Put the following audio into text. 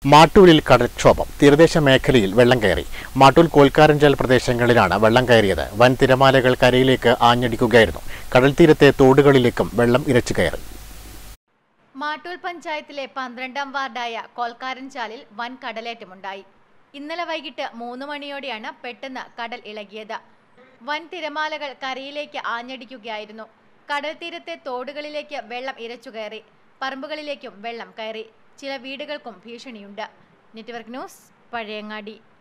മാട്ടൂരിൽ കടൽക്ഷോഭം തീരദേശ മേഖലയിൽ വെള്ളം കയറി മാട്ടൂൽ കോൽക്കാരഞ്ചൽ പ്രദേശങ്ങളിലാണ് വെള്ളം കയറിയത് വൻ തിരമാലകൾ കരയിലേക്ക് ആഞ്ഞടിക്കുകയായിരുന്നു കടൽ തീരത്തെ തോടുകളിലേക്കും വെള്ളം ഇരച്ചു കയറി മാട്ടൂൽ പഞ്ചായത്തിലെ പന്ത്രണ്ടാം വാർഡായ കോൽക്കാരൻചാലിൽ വൻ കടലേറ്റമുണ്ടായി ഇന്നലെ വൈകിട്ട് മൂന്ന് മണിയോടെയാണ് പെട്ടെന്ന് കടൽ ഇളകിയത് വൻ തിരമാലകൾ കരയിലേക്ക് ആഞ്ഞടിക്കുകയായിരുന്നു കടൽ തീരത്തെ തോടുകളിലേക്ക് വെള്ളം ഇരച്ചു കയറി പറമ്പുകളിലേക്കും വെള്ളം കയറി ചില വീടുകൾക്കും ഭീഷണിയുണ്ട് നെറ്റ്വർക്ക് ന്യൂസ് പഴയങ്ങാടി